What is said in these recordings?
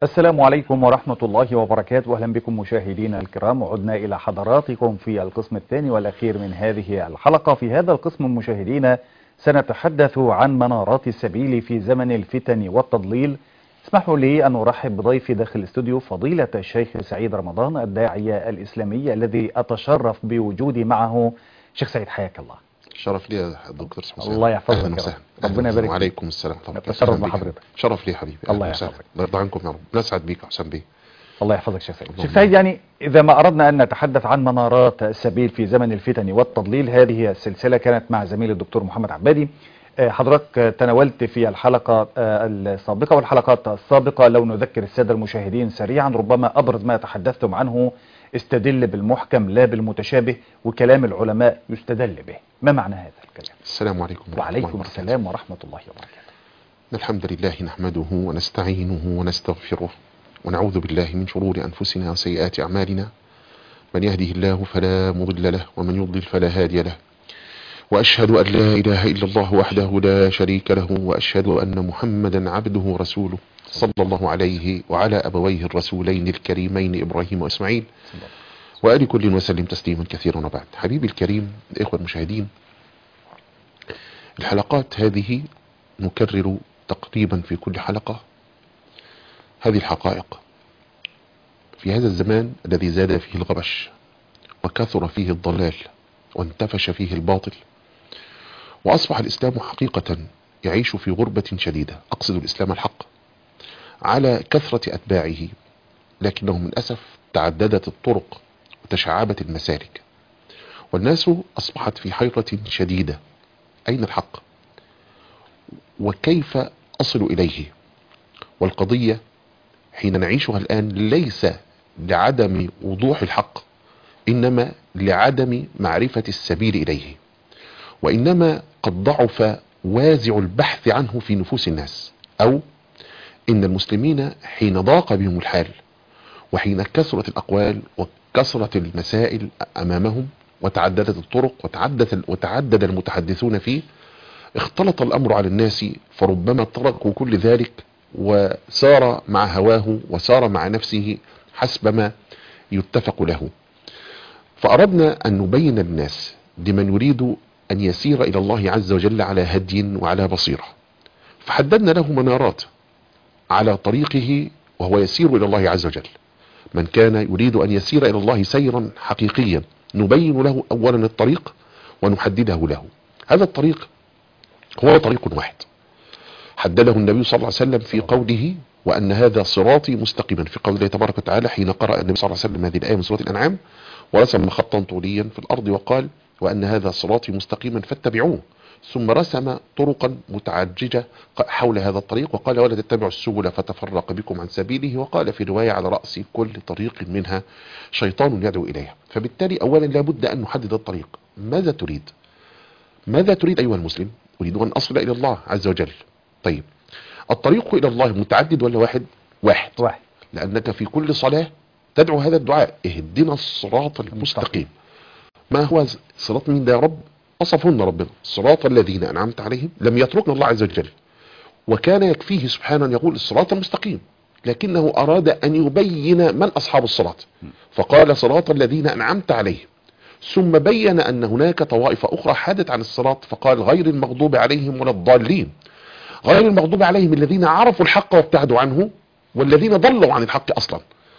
السلام عليكم ورحمة الله وبركاته أهلا بكم مشاهدينا الكرام وعدنا إلى حضراتكم في القسم الثاني والأخير من هذه الحلقة في هذا القسم مشاهدينا سنتحدث عن منارات السبيل في زمن الفتن والتضليل اسمحوا لي أن أرحب بضيفي داخل الاستوديو فضيلة الشيخ سعيد رمضان الداعية الإسلامي الذي أتشرف بوجودي معه شيخ سعيد حياك الله شرف لي يا دكتور اسمه الله يحفظك اهلا يا وسهلا رب. ربنا يبارك فيك. وعليكم السلام طبعا نتشرف بحضرتك. شرف لي يا حبيبي الله أهلا وسهلا. يحفظك. الله يرضى عنكم يا رب نسعد بيك حسام بيه الله يحفظك شيخ سعيد اللهم شيخ سعيد يعني إذا ما أردنا أن نتحدث عن منارات السبيل في زمن الفتن والتضليل هذه السلسلة كانت مع زميل الدكتور محمد عبادي آه، حضرتك آه، تناولت في الحلقة آه، السابقة والحلقات السابقة لو نذكر السادة المشاهدين سريعا ربما أبرز ما تحدثتم عنه استدل بالمحكم لا بالمتشابه وكلام العلماء يستدل به ما معنى هذا الكلام السلام عليكم ورحمة الله وعليكم وبركاته. السلام ورحمة الله وبركاته إن الحمد لله نحمده ونستعينه ونستغفره ونعوذ بالله من شرور أنفسنا وسيئات أعمالنا من يهده الله فلا مضل له ومن يضلل فلا هادي له وأشهد أن لا إله إلا الله وحده لا شريك له وأشهد أن محمدا عبده ورسوله صلى الله عليه وعلى أبويه الرسولين الكريمين إبراهيم وإسماعيل وآل كل وسلم تسليما كثيرا وبعد حبيبي الكريم الإخوة المشاهدين الحلقات هذه نكرر تقريبا في كل حلقة هذه الحقائق في هذا الزمان الذي زاد فيه الغبش وكثر فيه الضلال وانتفش فيه الباطل وأصبح الإسلام حقيقة يعيش في غربة شديدة أقصد الإسلام الحق على كثرة أتباعه لكنه من أسف تعددت الطرق وتشعبت المسالك والناس أصبحت في حيرة شديدة أين الحق وكيف أصل إليه والقضية حين نعيشها الآن ليس لعدم وضوح الحق إنما لعدم معرفة السبيل إليه وإنما قد ضعف وازع البحث عنه في نفوس الناس أو إن المسلمين حين ضاق بهم الحال وحين كثرت الأقوال وكثرت المسائل أمامهم وتعددت الطرق وتعدد, وتعدد المتحدثون فيه اختلط الأمر على الناس فربما تركوا كل ذلك وسار مع هواه وسار مع نفسه حسب ما يتفق له فأردنا أن نبين للناس لمن يريد أن يسير إلى الله عز وجل على هدي وعلى بصيرة فحددنا له منارات على طريقه وهو يسير إلى الله عز وجل من كان يريد أن يسير إلى الله سيرا حقيقيا نبين له أولا الطريق ونحدده له هذا الطريق هو طريق واحد حدده النبي صلى الله عليه وسلم في قوله وأن هذا صراطي مستقيما في قول الله تبارك وتعالى حين قرأ النبي صلى الله عليه وسلم هذه الآية من سورة الأنعام ورسم خطا طوليا في الأرض وقال وأن هذا صراطي مستقيما فاتبعوه ثم رسم طرقا متعججة حول هذا الطريق وقال ولا تتبعوا السبل فتفرق بكم عن سبيله وقال في رواية على رأس كل طريق منها شيطان يدعو إليها فبالتالي أولا لابد أن نحدد الطريق ماذا تريد ماذا تريد أيها المسلم أريد أن أصل إلى الله عز وجل طيب الطريق إلى الله متعدد ولا واحد واحد واحد لأنك في كل صلاة تدعو هذا الدعاء اهدنا الصراط المستقيم ما هو صراط مين ده يا رب وصفهن ربنا صراط الذين أنعمت عليهم لم يتركنا الله عز وجل وكان يكفيه سبحانه أن يقول الصراط المستقيم لكنه أراد أن يبين من أصحاب الصراط فقال صراط الذين أنعمت عليهم ثم بين أن هناك طوائف أخرى حادت عن الصراط فقال غير المغضوب عليهم ولا الضالين غير المغضوب عليهم الذين عرفوا الحق وابتعدوا عنه والذين ضلوا عن الحق أصلا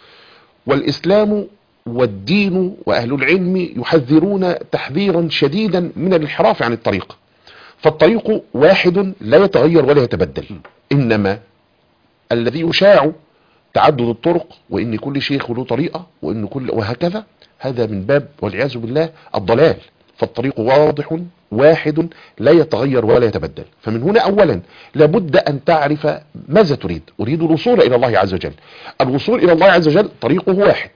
والإسلام والدين وأهل العلم يحذرون تحذيرا شديدا من الانحراف عن الطريق فالطريق واحد لا يتغير ولا يتبدل إنما الذي يشاع تعدد الطرق وإن كل شيخ له طريقة وإن كل وهكذا هذا من باب والعياذ بالله الضلال فالطريق واضح واحد لا يتغير ولا يتبدل فمن هنا أولا لابد أن تعرف ماذا تريد أريد الوصول إلى الله عز وجل الوصول إلى الله عز وجل طريقه واحد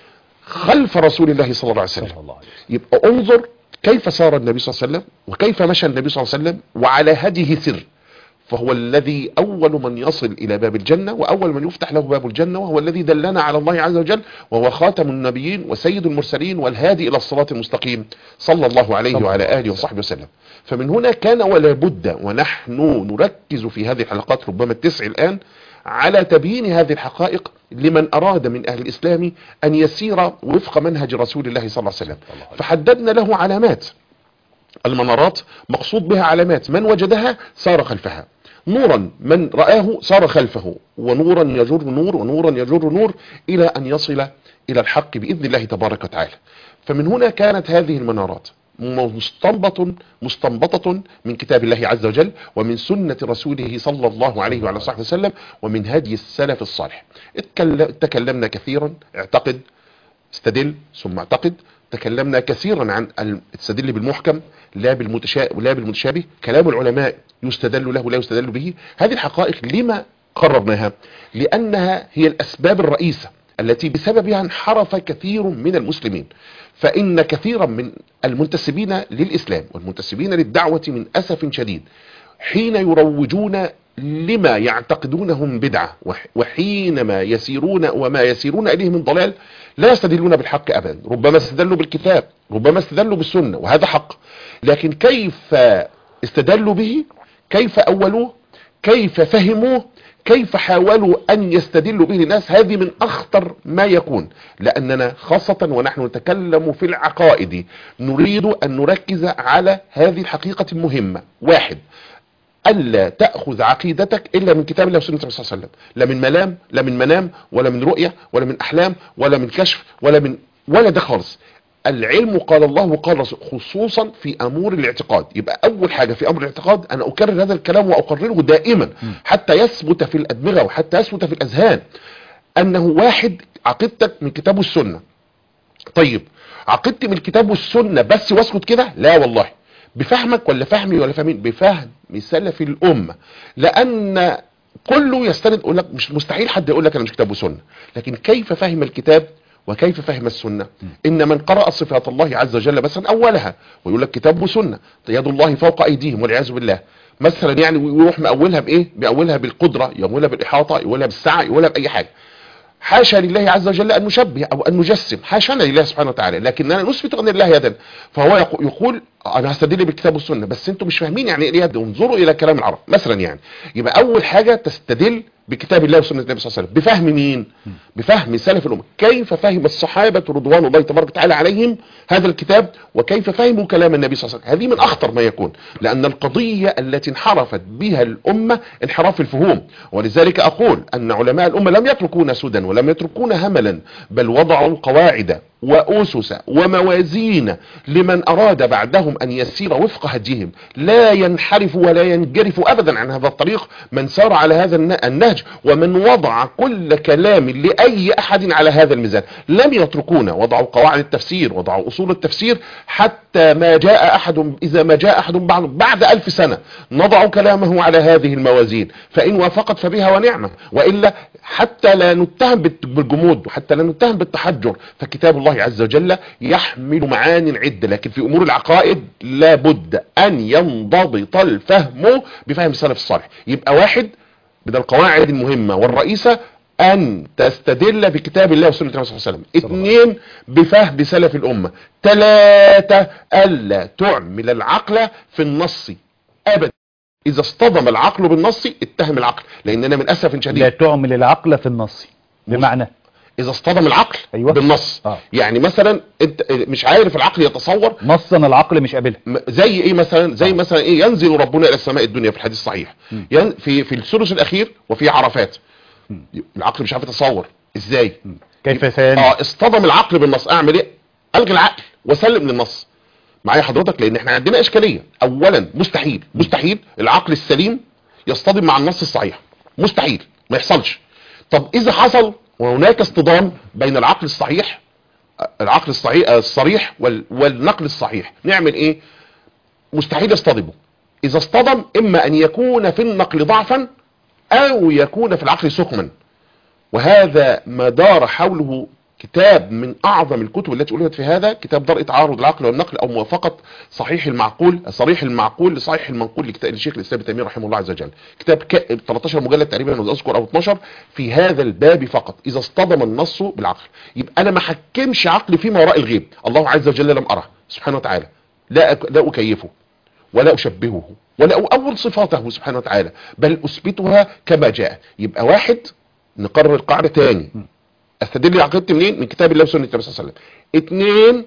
خلف رسول الله صلى الله عليه وسلم صلى الله عليه وسلم يبقى انظر كيف سار النبي صلى الله عليه وسلم وكيف مشى النبي صلى الله عليه وسلم وعلى هديه سر فهو الذي أول من يصل إلى باب الجنة وأول من يفتح له باب الجنة وهو الذي دلنا على الله عز وجل وهو خاتم النبيين وسيد المرسلين والهادي إلى الصراط المستقيم صلى الله عليه صلى الله وعلى عليه آله وصحبه وسلم فمن هنا كان ولا بد ونحن نركز في هذه الحلقات ربما التسع الآن على تبيين هذه الحقائق لمن أراد من أهل الإسلام أن يسير وفق منهج رسول الله صلى الله عليه وسلم فحددنا له علامات المنارات مقصود بها علامات من وجدها سار خلفها نورا من رآه سار خلفه ونورا يجر نور ونورا يجر نور إلى أن يصل إلى الحق بإذن الله تبارك وتعالى فمن هنا كانت هذه المنارات مستنبطة مستنبطة من كتاب الله عز وجل ومن سنة رسوله صلى الله عليه وعلى صحبه وسلم ومن هدي السلف الصالح اتكل- تكلمنا كثيرا اعتقد استدل ثم اعتقد تكلمنا كثيرا عن التستدل بالمحكم لا بالمتشابه لا بالمتشابه كلام العلماء يستدل له لا يستدل به هذه الحقائق لما قررناها لانها هي الاسباب الرئيسه التي بسببها انحرف كثير من المسلمين فان كثيرا من المنتسبين للاسلام والمنتسبين للدعوه من اسف شديد حين يروجون لما يعتقدونهم بدعة وح- وحينما يسيرون وما يسيرون إليه من ضلال لا يستدلون بالحق أبدا ربما استدلوا بالكتاب ربما استدلوا بالسنة وهذا حق لكن كيف استدلوا به كيف أولوه كيف فهموه كيف حاولوا أن يستدلوا به للناس هذه من أخطر ما يكون لأننا خاصة ونحن نتكلم في العقائد نريد أن نركز على هذه الحقيقة المهمة واحد ألا تأخذ عقيدتك إلا من كتاب الله وسنة النبي صلى الله عليه وسلم لا من ملام لا من منام ولا من رؤية ولا من أحلام ولا من كشف ولا من ولا ده خالص العلم قال الله وقال رسول خصوصا في أمور الاعتقاد يبقى أول حاجة في أمر الاعتقاد أنا أكرر هذا الكلام وأقرره دائما حتى يثبت في الأدمغة وحتى يثبت في الأذهان أنه واحد عقيدتك من كتاب والسنة طيب عقيدتي من الكتاب والسنة بس واسكت كده لا والله بفهمك ولا فهمي ولا فهمين بفهم سلف الأمة لأن كله يستند يقول لك مش مستحيل حد يقول لك أنا مش كتاب وسنة لكن كيف فهم الكتاب وكيف فهم السنة إن من قرأ صفات الله عز وجل مثلا أولها ويقول لك كتاب وسنة يد الله فوق أيديهم والعياذ بالله مثلا يعني ويروح مأولها بإيه بأولها بالقدرة يأولها بالإحاطة يقولها بالسعة يقولها بأي حاجة حاشا لله عز وجل ان نشبه او ان نجسم حاشانا لله سبحانه وتعالى لكننا نثبت ان الله يدا فهو يقو- يقول انا هستدل بالكتاب والسنه بس انتم مش فاهمين يعني ايه يد انظروا الى كلام العرب مثلا يعني يبقى اول حاجه تستدل بكتاب الله وسنه النبي صلى الله عليه وسلم بفهم مين بفهم سلف الامه كيف فهم الصحابه رضوان الله تبارك وتعالى عليهم هذا الكتاب وكيف فهموا كلام النبي صلى الله عليه وسلم هذه من اخطر ما يكون لان القضيه التي انحرفت بها الامه انحراف الفهوم ولذلك اقول ان علماء الامه لم يتركونا سدى ولم يتركونا هملا بل وضعوا قواعد وأسس وموازين لمن أراد بعدهم أن يسير وفق هديهم لا ينحرف ولا ينجرف أبدا عن هذا الطريق من سار على هذا الن- النهج ومن وضع كل كلام لأي أحد على هذا الميزان لم يتركونا وضعوا قواعد التفسير وضعوا أصول التفسير حتى ما جاء أحد إذا ما جاء أحد بعد, بعد ألف سنة نضع كلامه على هذه الموازين فإن وافقت فبها ونعمة وإلا حتى لا نتهم بالت- بالجمود وحتى لا نتهم بالتحجر فكتاب الله عز وجل يحمل معان عدة لكن في أمور العقائد لابد أن ينضبط الفهم بفهم السلف الصالح يبقى واحد من القواعد المهمة والرئيسة أن تستدل بكتاب الله وسنة النبي صلى الله عليه وسلم اثنين بفهم سلف الأمة ثلاثة ألا تعمل العقل في النص أبدا إذا اصطدم العقل بالنص اتهم العقل لأننا من أسف لا شديد تعمل العقل في النص بمعنى إذا اصطدم العقل أيوة. بالنص آه. يعني مثلا انت مش عارف العقل يتصور نصا العقل مش قابلها م- زي ايه مثلا زي آه. مثلا ايه ينزل ربنا الى السماء الدنيا في الحديث الصحيح ين في في الثلث الاخير وفي عرفات العقل مش عارف يتصور ازاي كيف ثاني اه اصطدم العقل بالنص اعمل ايه الغي العقل وسلم للنص معايا حضرتك لان احنا عندنا اشكاليه اولا مستحيل مستحيل العقل السليم يصطدم مع النص الصحيح مستحيل ما يحصلش طب اذا حصل وهناك اصطدام بين العقل الصحيح العقل الصحيح الصريح وال والنقل الصحيح نعمل ايه مستحيل يصطدموا اذا اصطدم اما ان يكون في النقل ضعفا او يكون في العقل سقما وهذا ما دار حوله كتاب من اعظم الكتب التي الفت في هذا كتاب درء تعارض العقل والنقل او موافقه صحيح المعقول صريح المعقول لصحيح المنقول لكتاب الشيخ الاسلام ابن تيميه رحمه الله عز وجل كتاب ك... 13 مجلد تقريبا اذا اذكر او 12 في هذا الباب فقط اذا اصطدم النص بالعقل يبقى انا ما حكمش عقلي فيما وراء الغيب الله عز وجل لم ارى سبحانه وتعالى لا أك... لا اكيفه ولا اشبهه ولا اول صفاته سبحانه وتعالى بل اثبتها كما جاء يبقى واحد نقرر القاعده تاني استدل عقيدتي منين من كتاب الله وسنه النبي صلى الله عليه وسلم اثنين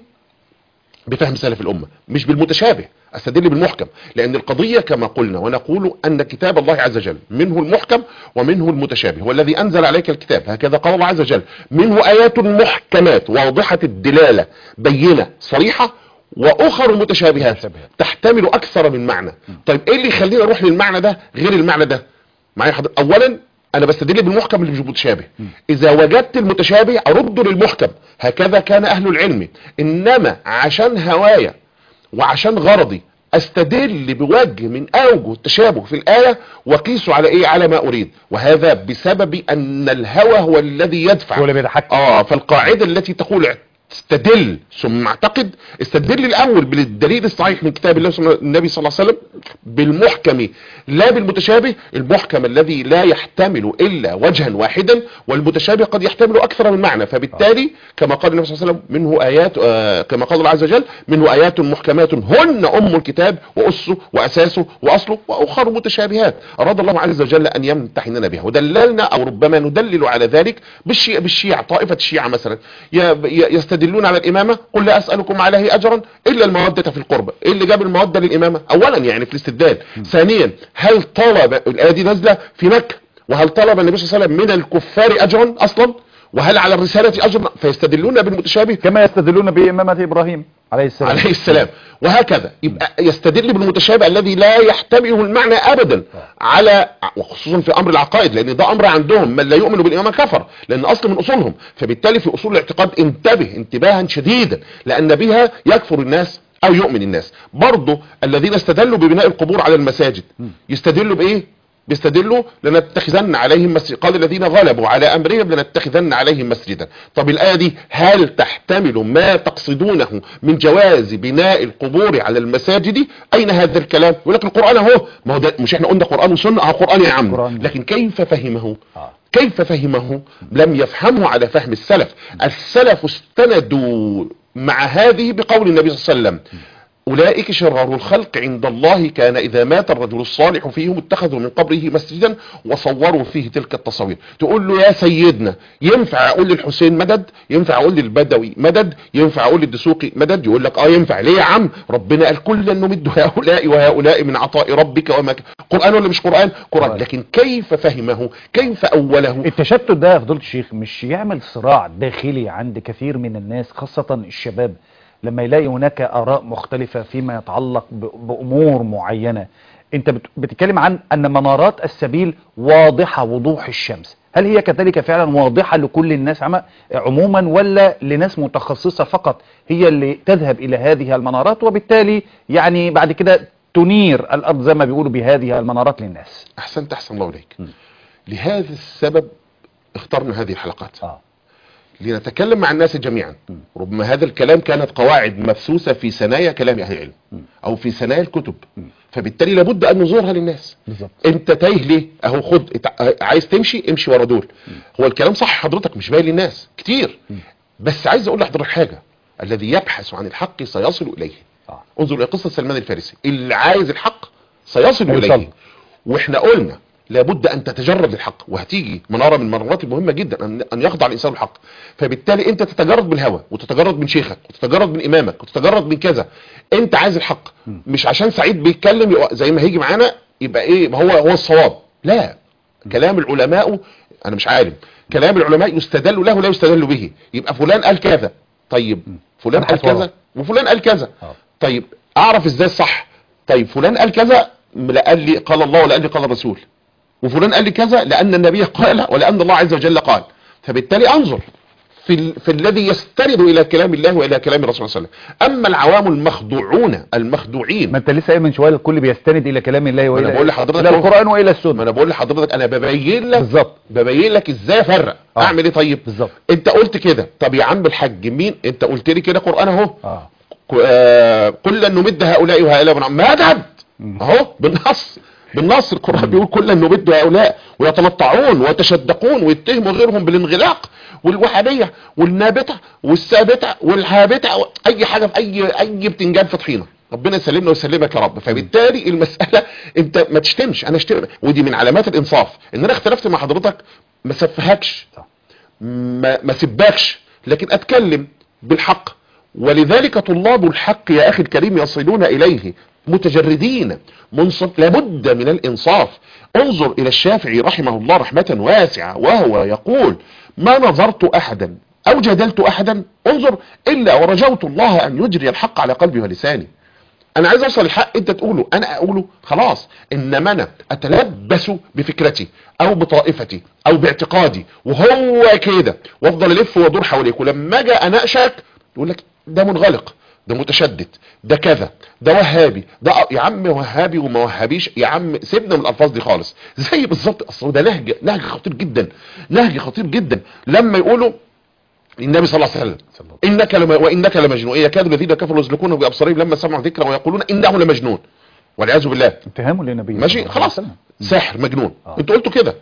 بفهم سلف الامه مش بالمتشابه استدل بالمحكم لان القضيه كما قلنا ونقول ان كتاب الله عز وجل منه المحكم ومنه المتشابه والذي انزل عليك الكتاب هكذا قال الله عز وجل منه ايات محكمات واضحه الدلاله بينه صريحه واخر متشابهات متشابهات. تحتمل اكثر من معنى طيب ايه اللي يخليني اروح للمعنى ده غير المعنى ده معايا حضرتك اولا انا بستدل بالمحكم اللي مش متشابه اذا وجدت المتشابه ارد للمحكم هكذا كان اهل العلم انما عشان هوايا وعشان غرضي استدل بوجه من اوجه التشابه في الايه وقيسه على ايه على ما اريد وهذا بسبب ان الهوى هو الذي يدفع هو اللي بيتحكم. اه فالقاعده التي تقول استدل ثم اعتقد استدل الاول بالدليل الصحيح من كتاب الله وسنة النبي صلى الله عليه وسلم بالمحكم لا بالمتشابه المحكم الذي لا يحتمل الا وجها واحدا والمتشابه قد يحتمل اكثر من معنى فبالتالي كما قال النبي صلى الله عليه وسلم منه ايات آه كما قال الله عز وجل منه ايات محكمات هن ام الكتاب واسه واساسه واصله واخر متشابهات اراد الله عز وجل ان يمتحننا بها ودللنا او ربما ندلل على ذلك بالشيعة بالشيعة طائفة الشيعة مثلا ي- ي- يستدلون على الامامة قل لا اسألكم عليه اجرا الا المودة في القربة ايه اللي جاب المودة للامامة اولا يعني في الاستدلال ثانيا هل طلب الايه دي نازلة في مكة وهل طلب النبي صلى الله عليه وسلم من الكفار اجرا اصلا وهل على الرسالة اجرا فيستدلون بالمتشابه كما يستدلون بإمامة إبراهيم عليه السلام عليه السلام وهكذا يبقى يستدل بالمتشابه الذي لا يحتمله المعنى ابدا على وخصوصا في امر العقائد لان ده امر عندهم من لا يؤمن بالامامه كفر لان اصل من اصولهم فبالتالي في اصول الاعتقاد انتبه انتباها شديدا لان بها يكفر الناس او يؤمن الناس برضه الذين استدلوا ببناء القبور على المساجد يستدلوا بايه بيستدلوا لنتخذن عليهم مسجد قال الذين غلبوا على امرهم لنتخذن عليهم مسجدا طب الايه دي هل تحتمل ما تقصدونه من جواز بناء القبور على المساجد اين هذا الكلام يقول لك القران اهو ما هو ده مش احنا قلنا قران وسنه اهو قران يا عم قرآن. لكن كيف فهمه آه. كيف فهمه لم يفهمه على فهم السلف السلف استندوا مع هذه بقول النبي صلى الله عليه وسلم أولئك شرار الخلق عند الله كان إذا مات الرجل الصالح فيهم اتخذوا من قبره مسجدا وصوروا فيه تلك التصاوير تقول له يا سيدنا ينفع أقول للحسين مدد ينفع أقول للبدوي مدد ينفع أقول للدسوقي مدد يقول لك آه ينفع ليه يا عم ربنا قال كلا نمد هؤلاء وهؤلاء من عطاء ربك وما ك... قرآن ولا مش قرآن قرآن قرآن. لكن كيف فهمه كيف أوله التشتت ده يا فضيلة الشيخ مش يعمل صراع داخلي عند كثير من الناس خاصة الشباب لما يلاقي هناك آراء مختلفة فيما يتعلق ب- بأمور معينة انت بت- بتتكلم عن ان منارات السبيل واضحة وضوح الشمس هل هي كذلك فعلا واضحة لكل الناس عم- عموما ولا لناس متخصصة فقط هي اللي تذهب الى هذه المنارات وبالتالي يعني بعد كده تنير الارض زي ما بيقولوا بهذه المنارات للناس أحسنت أحسن الله إليك لهذا السبب اخترنا هذه الحلقات اه لنتكلم مع الناس جميعا ربما هذا الكلام كانت قواعد مبثوثة في ثنايا كلام أهل العلم أو في ثنايا الكتب فبالتالي لابد أن نظهرها للناس بالظبط انت تايه ليه اهو خد اتع- عايز تمشي امشي ورا دول هو الكلام صح حضرتك مش باين للناس كتير بس عايز اقول لحضرتك حاجه الذي يبحث عن الحق سيصل اليه آه. انظر الى قصه سلمان الفارسي اللي عايز الحق سيصل هيوصل. اليه واحنا قلنا لابد ان تتجرد للحق وهتيجي مناره من المنارات المهمه جدا ان ان يخضع الانسان للحق فبالتالي انت تتجرد بالهوى وتتجرد من شيخك وتتجرد من امامك وتتجرد من كذا انت عايز الحق مش عشان سعيد بيتكلم يبقى زي ما هيجي معانا يبقى ايه ما هو هو الصواب لا كلام العلماء انا مش عالم كلام العلماء يستدل له لا يستدل به يبقى فلان قال كذا طيب فلان قال أبحث وراه. كذا وفلان قال كذا آه. طيب اعرف ازاي الصح طيب فلان قال كذا لا قال لي قال الله ولا قال لي قال الرسول وفلان قال لي كذا لان النبي قال ولان الله عز وجل قال فبالتالي انظر في, ال... في الذي يستند الى كلام الله والى كلام الرسول صلى الله عليه وسلم اما العوام المخدوعون المخدوعين ما انت لسه قايل من شويه الكل بيستند الى كلام الله والى أنا بقول لحضرتك الى أهو. القران والى ما السنه انا بقول لحضرتك انا ببين لك بالظبط ببين لك ازاي افرق آه. اعمل ايه طيب بالظبط انت قلت كده طب يا عم الحاج مين انت قلت لي كده قران اهو اه ك- آه، كلا نمد هؤلاء وهؤلاء من عم- مدد مم. اهو بالنص بالنص القران بيقول كلا نمد هؤلاء ويتنطعون ويتشدقون ويتهموا غيرهم بالانغلاق والوهابيه والنابته والسابته والهابته و- اي حاجه في اي اي بتنجان في طحينه ربنا يسلمنا ويسلمك يا رب فبالتالي المساله انت ما تشتمش انا اشتم ودي من علامات الانصاف ان انا اختلفت مع حضرتك ما سفهكش صح. ما ما سباكش لكن اتكلم بالحق ولذلك طلاب الحق يا اخي الكريم يصلون اليه متجردين منصف لابد من الانصاف انظر الى الشافعي رحمه الله رحمة واسعة وهو يقول ما نظرت احدا او جادلت احدا انظر الا ورجوت الله ان يجري الحق على قلبي ولساني انا عايز اوصل الحق انت تقوله انا اقوله خلاص انما انا اتلبس بفكرتي او بطائفتي او باعتقادي وهو كده وافضل الف وادور حواليك ولما اجي اناقشك يقول لك ده منغلق ده متشدد ده كذا ده وهابي ده أ- يا عم وهابي وما وهابيش يا عم سيبنا من الالفاظ دي خالص زي بالظبط اصل ده نهج نهج خطير جدا نهج خطير جدا لما يقولوا النبي صلى الله عليه وسلم صلى الله انك لما وانك لمجنون يكاد الذين كفروا يزلقونه بابصارهم لما سمعوا ذكرا ويقولون انه لمجنون والعياذ بالله اتهامه للنبي صلى ماشي الله عليه خلاص وسلم. ساحر مجنون آه. انتوا قلتوا كده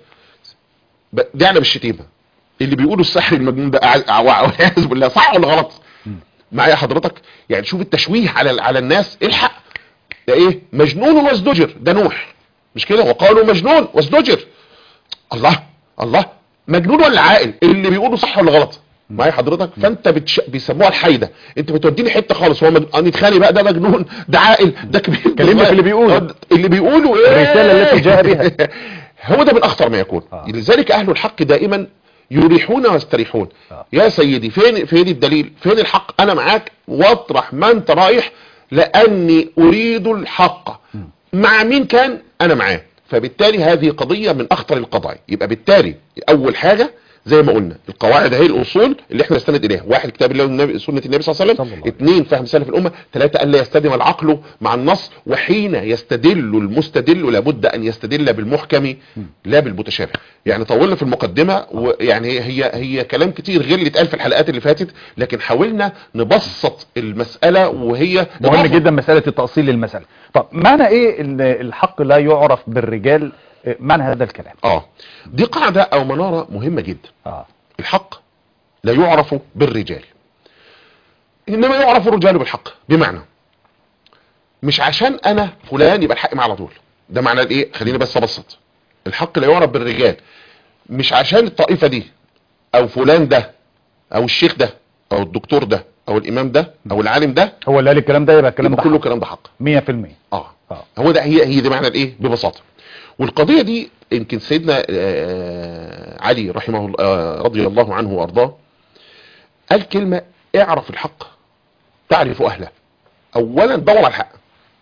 ب- دي انا بالشتيمه اللي بيقولوا السحر المجنون ده أع- أع- والعياذ بالله صح ولا غلط مم. معايا حضرتك يعني شوف التشويه على على الناس الحق ده ايه مجنون وازدجر ده نوح مش كده وقالوا مجنون وازدجر الله الله مجنون ولا عاقل اللي بيقولوا صح ولا غلط معايا حضرتك فانت بتش... بيسموها الحيده انت بتوديني حته خالص هو مج... انا اتخانق بقى ده مجنون ده عاقل ده كبير ده كلمنا في صغير. اللي بيقوله. آه، اللي بيقولوا ايه الرسالة التي جاء بها. هو ده من اخطر ما يكون آه. لذلك اهل الحق دائما يريحون ويستريحون آه. يا سيدي فين فين الدليل فين الحق انا معاك واطرح ما انت رايح لاني اريد الحق مع مين كان انا معاه فبالتالي هذه قضية من اخطر القضايا يبقى بالتالي اول حاجة زي ما قلنا القواعد هي الاصول اللي احنا نستند اليها واحد كتاب الله والنبي سنه النبي صلى الله عليه صلى وسلم الله عليه اثنين فهم سلف الامه ثلاثه الا يستدم العقل مع النص وحين يستدل المستدل لابد ان يستدل بالمحكم لا بالمتشابه يعني طولنا في المقدمه ويعني هي هي كلام كتير غير اللي اتقال في الحلقات اللي فاتت لكن حاولنا نبسط المساله وهي مهم إضافة- جدا مسألة التأصيل للمسألة طب معنى ايه ان الحق لا يعرف بالرجال إيه معنى هذا الكلام اه دي قاعده او مناره مهمه جدا اه الحق لا يعرف بالرجال انما يعرف الرجال بالحق بمعنى مش عشان انا فلان يبقى الحق معي على طول ده معنى ايه خليني بس ابسط الحق لا يعرف بالرجال مش عشان الطائفه دي او فلان ده او الشيخ ده او الدكتور ده او الامام ده او العالم ده هو اللي قال الكلام ده يبقى الكلام يبقى ده كله حق. كلام ده حق 100% اه اه هو ده هي هي دي معنى الايه ببساطه والقضيه دي يمكن سيدنا آه، علي رحمه الله آه، رضي الله عنه وارضاه قال كلمه اعرف الحق تعرف اهله اولا دور على الحق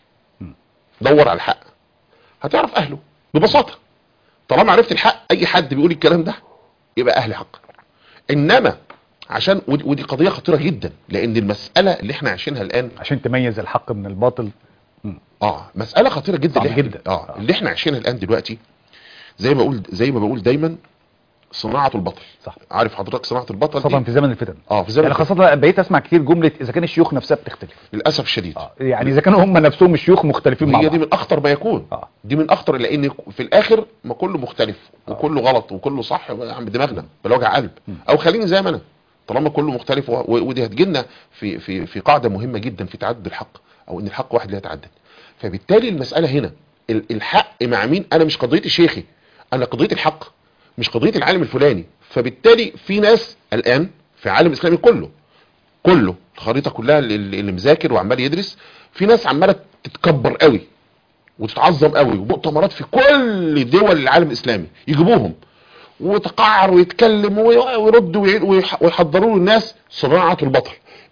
دور على الحق هتعرف اهله ببساطه طالما عرفت الحق اي حد بيقول الكلام ده يبقى اهل حق انما عشان ودي ودي قضيه خطيره جدا لان المساله اللي احنا عايشينها الان عشان تميز الحق من الباطل اه مسألة خطيرة جدا صعب اللي احنا- جدا. اه آه. اللي احنا عايشينها الان دلوقتي زي ما بقول زي ما بقول دايما صناعة البطل صح عارف حضرتك صناعة البطل خاصة دي في زمن الفتن اه في زمن يعني خاصة بقيت اسمع كتير جملة اذا كان الشيوخ نفسها بتختلف للاسف الشديد اه يعني اذا كانوا هم نفسهم الشيوخ مختلفين مع هي بعض دي من اخطر ما يكون اه دي من اخطر لان في الاخر ما كله مختلف وكله غلط وكله صح يا عم دماغنا بلا وجع قلب او خليني زي ما انا طالما كله مختلف و- و- ودي هتجيلنا في في في قاعده مهمه جدا في تعدد الحق او ان الحق واحد لا يتعدد فبالتالي المساله هنا ال- الحق مع مين انا مش قضيتي شيخي انا قضيتي الحق مش قضيه العالم الفلاني فبالتالي في ناس الان في عالم الاسلامي كله كله الخريطه كلها اللي, اللي مذاكر وعمال يدرس في ناس عماله تتكبر قوي وتتعظم قوي ومؤتمرات في كل دول العالم الاسلامي يجيبوهم وتقعر ويتكلم وي- ويرد وي- ويح- ويحضروا له الناس صناعه البطل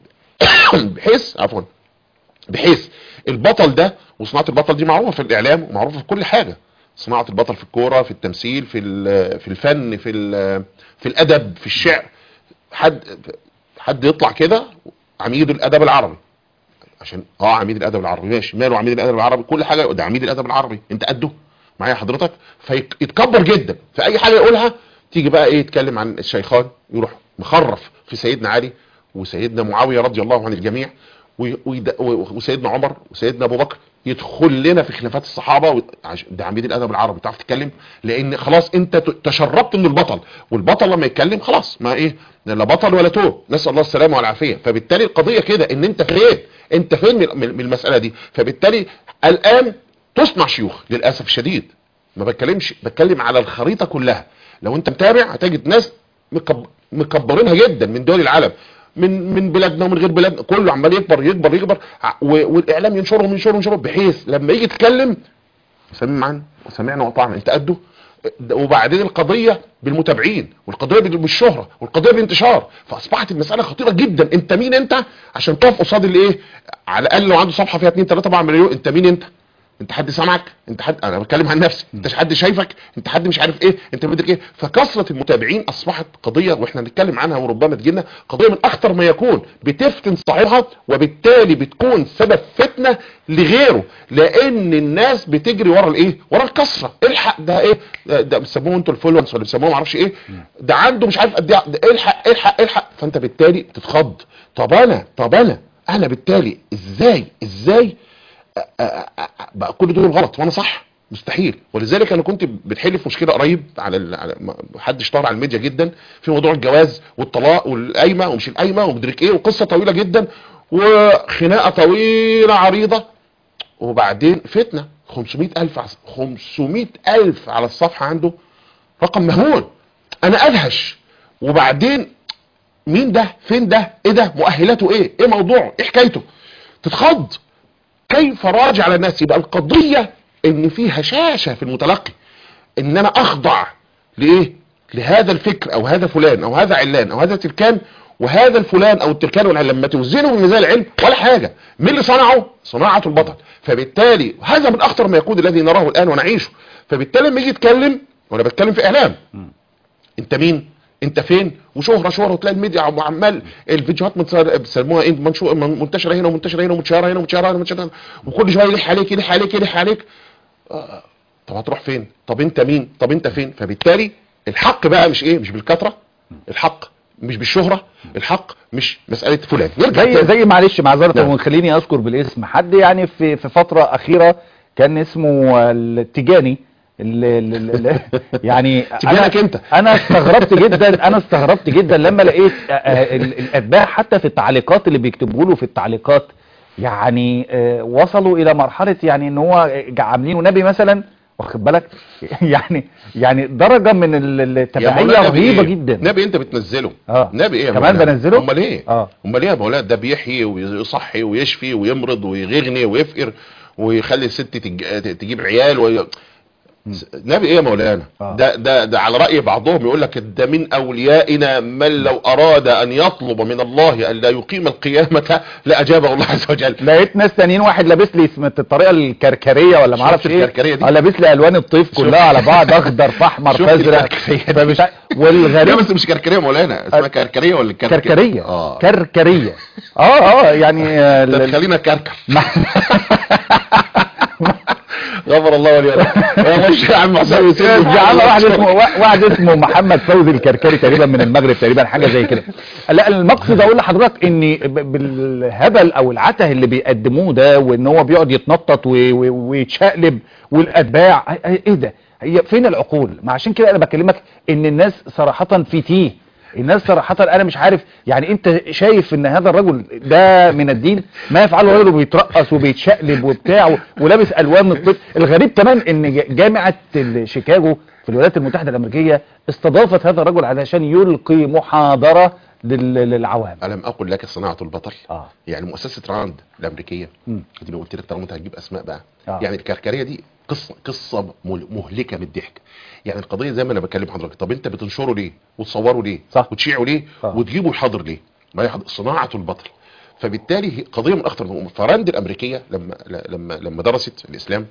بحيث عفوا بحيث البطل ده وصناعه البطل دي معروفه في الاعلام ومعروفه في كل حاجه صناعه البطل في الكوره في التمثيل في ال- في الفن في ال- في الادب في الشعر حد حد يطلع كده عميد الادب العربي عشان اه عميد الادب العربي ماشي ماله عميد الادب العربي كل حاجه ده عميد الادب العربي انت قده معايا حضرتك فيتكبر جدا في اي حاجه يقولها تيجي بقى ايه يتكلم عن الشيخان يروح مخرف في سيدنا علي وسيدنا معاويه رضي الله عن الجميع وي- ويد- و- وسيدنا عمر وسيدنا ابو بكر يدخل لنا في خلافات الصحابه و- عش- ده عميد الادب العربي تعرف تتكلم لان خلاص انت ت- تشربت من البطل والبطل لما يتكلم خلاص ما ايه لا بطل ولا تو نسال الله السلامه والعافيه فبالتالي القضيه كده ان انت فين انت فين من- من من المساله دي فبالتالي الان تصنع شيوخ للاسف الشديد ما بتكلمش بتكلم على الخريطه كلها لو انت متابع هتجد ناس مكب... مكبرينها جدا من دول العالم من من بلادنا ومن غير بلادنا كله عمال يكبر يكبر يكبر ع- و... والاعلام ينشرهم ينشرهم ينشرهم بحيث لما يجي يتكلم سمعا وسمعنا وطعنا انت قده وبعدين القضية بالمتابعين والقضية بال- بالشهرة والقضية بالانتشار فاصبحت المسألة خطيرة جدا انت مين انت عشان تقف قصاد اللي ايه على الاقل لو عنده صفحة فيها 2 3 4 مليون انت مين انت انت حد سامعك انت حد انا بتكلم عن نفسي انت حد شايفك انت حد مش عارف ايه انت بدك ايه فكثره المتابعين اصبحت قضيه واحنا هنتكلم عنها وربما تجينا قضيه من اخطر ما يكون بتفتن صاحبها وبالتالي بتكون سبب فتنه لغيره لان الناس بتجري ورا الايه ورا الكثره الحق ده ايه ده ده بيسموه انتوا الفولونس ولا بيسموه معرفش ايه ده عنده مش عارف قد ايه ده الحق الحق الحق فانت بالتالي تتخض طب انا طب انا انا بالتالي ازاي ازاي بقى كل دول غلط وانا صح مستحيل ولذلك انا كنت بتحل في مشكله قريب على, ال... على ما- حد اشتهر على الميديا جدا في موضوع الجواز والطلاق والقايمه ومش القايمه ومدرك ايه وقصه طويله جدا وخناقه طويله عريضه وبعدين فتنه 500 الف 500 الف على الصفحه عنده رقم مهول انا ادهش وبعدين مين ده فين ده ايه ده مؤهلاته ايه ايه موضوعه ايه حكايته تتخض كيف راجع على الناس يبقى القضية ان في هشاشة في المتلقي ان انا اخضع لايه لهذا الفكر او هذا فلان او هذا علان او هذا تركان وهذا الفلان او التركان والعلان لما توزنه بميزان العلم ولا حاجة مين اللي صنعه صناعة البطل فبالتالي هذا من اخطر ما يكون الذي نراه الان ونعيشه فبالتالي لما يجي يتكلم وانا بتكلم في اعلام انت مين انت فين وشهرة شهرة وتلاقي الميديا عم- عمال الفيديوهات متصر- بيسموها ايه منشو- من- منتشرة هنا ومنتشرة هنا ومتشهرة هنا ومتشهرة هنا ومتشهرة هنا وكل شوية يلح عليك يلح عليك يلح عليك آه، طب هتروح فين طب انت مين طب انت فين فبالتالي الحق بقى مش ايه مش بالكثرة الحق مش بالشهرة الحق مش مسألة فلان يرجع زي تاني. زي معلش معذره نعم. وخليني اذكر بالاسم حد يعني في في فتره اخيره كان اسمه التجاني ال- ال- ال- يعني تجانك انت. انا استغربت جدا انا استغربت جدا لما لقيت آه، آه، ال- الاتباع حتى في التعليقات اللي بيكتبوا له في التعليقات يعني آه، وصلوا الى مرحله يعني ان هو جا- عاملينه نبي مثلا واخد بالك يعني يعني درجه من ال- يا التبعيه مولانا نبي رهيبه إيه؟ جدا نبي انت بتنزله اه نبي ايه يا كمان مولانا؟ بنزله؟ امال ايه اه امال ايه يا مولانا ده بيحيي ويصحي ويشفي ويمرض ويغني ويفقر ويخلي الست تج- تجيب عيال وي... نبي ايه يا مولانا آه. ده ده ده على راي بعضهم يقول لك ده من اوليائنا من لو اراد ان يطلب من الله ان لا يقيم القيامه لاجابه الله عز وجل لقيت ناس تانيين واحد لابس لي اسم الطريقه الكركريه ولا ما اعرفش شفت ايه الكركرية دي؟ اه لابس لي الوان الطيف كلها على بعض اخضر في احمر شفت في ازرق الكركرية دي؟ فمش عارف- لا والغريب بس مش كركريه يا مولانا اسمها كركريه ولا كركريه كركريه اه كركريه اه اه يعني آه، ده ال- تخلينا كركر ما- غفر الله ولي يا مش يا عم حسام يسيب جعل واحد اسمه واحد اسمه محمد فوزي الكركري تقريبا من المغرب تقريبا حاجه زي كده لا المقصد اقول لحضرتك ان ب- بالهبل او العته اللي بيقدموه ده وان هو بيقعد يتنطط و- و- ويتشقلب والاتباع ايه ده هي فين العقول ما عشان كده انا بكلمك ان الناس صراحه في تيه الناس صراحة انا مش عارف يعني انت شايف ان هذا الرجل ده من الدين ما يفعله الرجل بيترقص وبيتشقلب وبتاع و- ولابس الوان من الطب الغريب كمان ان ج- جامعة ال- شيكاغو في الولايات المتحدة الامريكية استضافت هذا الرجل علشان يلقي محاضرة لل- للعوام ألم أقل لك صناعة البطل اه يعني مؤسسة راند الأمريكية مم. دي قلت لك طالما انت هتجيب أسماء بقى آه. يعني الكركرية دي قصة قصة مل- مهلكة من الضحك يعني القضية زي ما أنا بكلم حضرتك طب أنت بتنشره ليه وتصوره ليه صح. وتشيعه ليه آه. وتجيبه يحاضر ليه ما يحضر صناعة البطل فبالتالي هي قضية من أخطر الأمور فراند الأمريكية لما لما لما درست الإسلام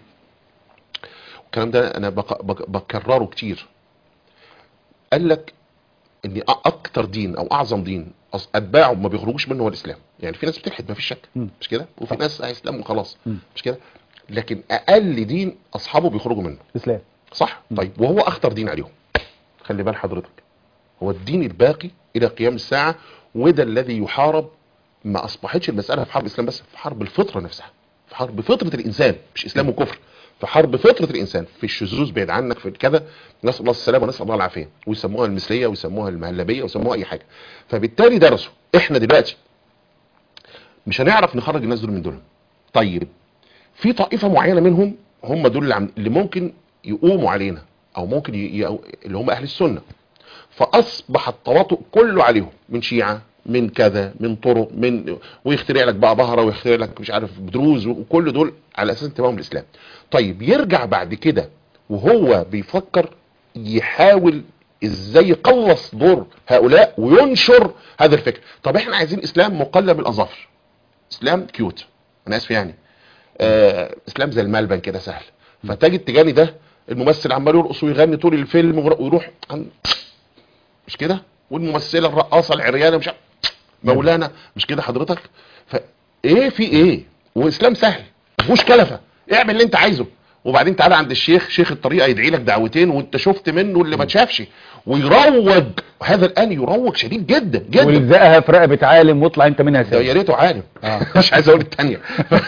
الكلام ده أنا بق- بق- بكرره كتير قال لك ان أ- اكتر دين او اعظم دين أص- اتباعه ما بيخرجوش منه هو الاسلام يعني في ناس بتلحد ما فيش شك مم. مش كده وفي صح. ناس هيسلموا خلاص مم. مش كده لكن اقل دين اصحابه بيخرجوا منه اسلام صح مم. طيب وهو اخطر دين عليهم خلي بال حضرتك هو الدين الباقي الى قيام الساعه وده الذي يحارب ما اصبحتش المساله في حرب الاسلام بس في حرب الفطره نفسها في حرب فطره الانسان مش اسلام وكفر في حرب فطره الانسان في الشذوذ بعيد عنك في كذا نسال الله السلامه ونسال الله العافيه ويسموها المثليه ويسموها المهلبيه ويسموها اي حاجه فبالتالي درسوا احنا دلوقتي مش هنعرف نخرج الناس دول من دولهم طيب في طائفه معينه منهم هم دول اللي, عم... اللي ممكن يقوموا علينا او ممكن ي... ي... اللي هم اهل السنه فاصبح التواطؤ كله عليهم من شيعه من كذا من طرق من ويخترع لك بقى بهره ويخترع لك مش عارف دروز وكل دول على اساس انتمائهم للاسلام طيب يرجع بعد كده وهو بيفكر يحاول ازاي يقلص دور هؤلاء وينشر هذا الفكر طب احنا عايزين اسلام مقلب الاظافر اسلام كيوت انا اسف يعني آه اسلام زي الملبن كده سهل فتجد تجاني ده الممثل عمال يرقص ويغني طول الفيلم ور- ويروح عن مش كده والممثله الرقاصه العريانه مش عارف- مولانا مش كده حضرتك فايه في ايه واسلام سهل مفيهوش كلفه اعمل اللي انت عايزه وبعدين تعالى عند الشيخ شيخ الطريقه يدعي لك دعوتين وانت شفت منه اللي ما تشافش ويروج هذا الان يروج شديد جدا جدا والزقها في رقبه عالم واطلع انت منها ده يا سالم ريته عالم آه. مش عايز اقول الثانيه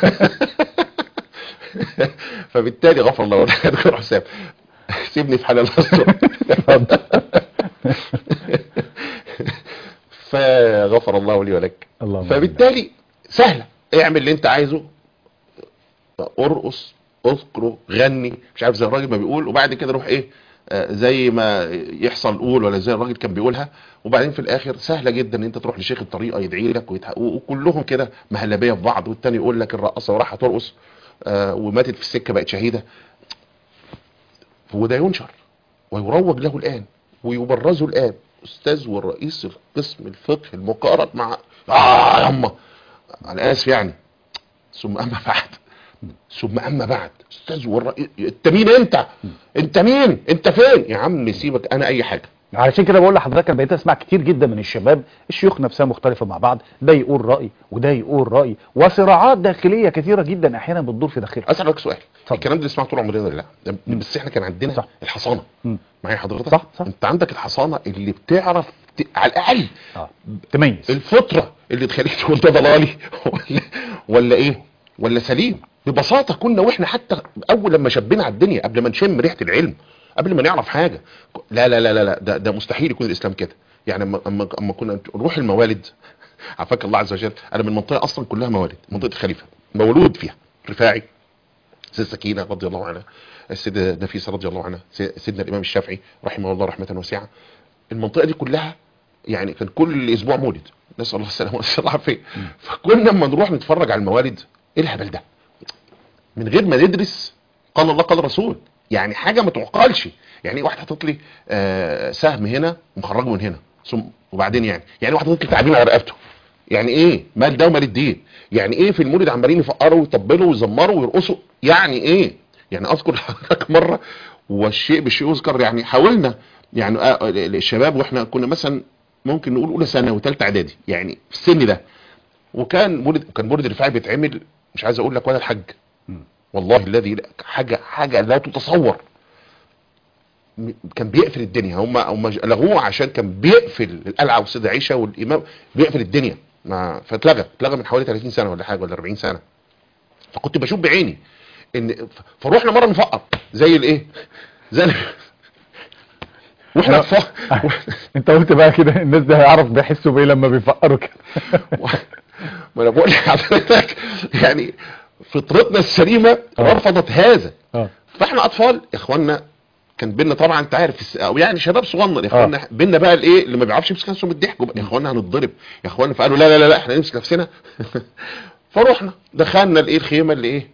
فبالتالي غفر الله لك يا دكتور حسام سيبني في حال الله فغفر الله لي ولك اللهم فبالتالي سهله اعمل اللي انت عايزه ارقص اذكره غني مش عارف زي الراجل ما بيقول وبعد كده روح ايه آه، زي ما يحصل قول ولا زي الراجل كان بيقولها وبعدين في الاخر سهله جدا ان انت تروح لشيخ الطريقه يدعي لك ويتح... وكلهم كده مهلبيه في بعض والتاني يقول لك الرقاصه وراح ترقص آه، وماتت في السكه بقت شهيده وده ينشر ويروج له الان ويبرزه الان استاذ والرئيس القسم الفقه المقارن مع اه يما انا اسف يعني ثم اما بعد ثم اما بعد استاذ والرئيس انت مين انت انت مين انت فين يا عم سيبك انا اي حاجه علشان كده بقول لحضرتك انا بقيت اسمع كتير جدا من الشباب الشيوخ نفسها مختلفه مع بعض ده يقول راي وده يقول راي وصراعات داخليه كثيره جدا احيانا بتدور في داخلها اسالك سؤال اتفضل. الكلام ده اللي سمعته طول عمرنا ولا لا ده- مم. بس احنا كان عندنا صح. الحصانه مم. معايا حضرتك صح، صح. انت عندك الحصانه اللي بتعرف ت... على الاقل اه تميز الفطره اللي تخليك تقول ده ضلالي ولا ولا ايه ولا سليم ببساطه كنا واحنا حتى اول لما شبينا على الدنيا قبل ما نشم ريحه العلم قبل ما نعرف حاجه لا لا لا لا, لا ده, ده مستحيل يكون الاسلام كده يعني اما اما اما كنا نروح الموالد عافاك الله عز وجل انا من منطقه اصلا كلها موالد منطقه الخليفه مولود فيها رفاعي سيدة سكينة رضي الله عنها السيدة نفيسة رضي الله عنها سي- سيدنا الإمام الشافعي رحمه الله رحمة واسعة المنطقة دي كلها يعني كان كل أسبوع مولد نسأل الله السلامة والسلامة العافية فكنا لما نروح نتفرج على الموالد إيه الهبل ده من غير ما ندرس قال الله قال الرسول يعني حاجة ما تعقلش يعني ايه واحد حاطط لي آه، سهم هنا ومخرجه من هنا ثم وبعدين يعني يعني واحد حاطط لي تعابين على رقبته يعني ايه مال ده ومال الدين يعني ايه في المولد عمالين يفقروا ويطبلوا ويزمروا ويرقصوا يعني ايه يعني اذكر لحضرتك مره والشيء بالشيء يذكر يعني حاولنا يعني آه، الشباب واحنا كنا مثلا ممكن نقول اولى ثانوي وثالثه اعدادي يعني في السن ده وكان مولد كان مولد الرفاعي بيتعمل مش عايز اقول لك ولا الحج مم. والله الذي لا- حاجه حاجه لا تتصور م- كان بيقفل الدنيا هم هم لغوه عشان كان بيقفل القلعه والسيده عيشه والامام بيقفل الدنيا ما فاتلغى اتلغى من حوالي 30 سنه ولا حاجه ولا 40 سنه فكنت بشوف بعيني ان ف- فروحنا مره نفقر زي الايه زي ال- واحنا اطفال انت قلت بقى كده الناس ده هيعرف بيحسوا بايه لما بيفقروا كده ما انا بقول لحضرتك يعني فطرتنا السليمه آه. رفضت هذا اه فاحنا اطفال يا اخوانا كان بينا طبعا انت عارف الس- او يعني شباب صغنن يا اخوانا بينا بقى الايه اللي ما بيعرفش يمسك نفسه من الضحك يا اخوانا هنتضرب يا اخوانا فقالوا لا لا لا, لا احنا نمسك نفسنا فروحنا دخلنا الايه الخيمه اللي ايه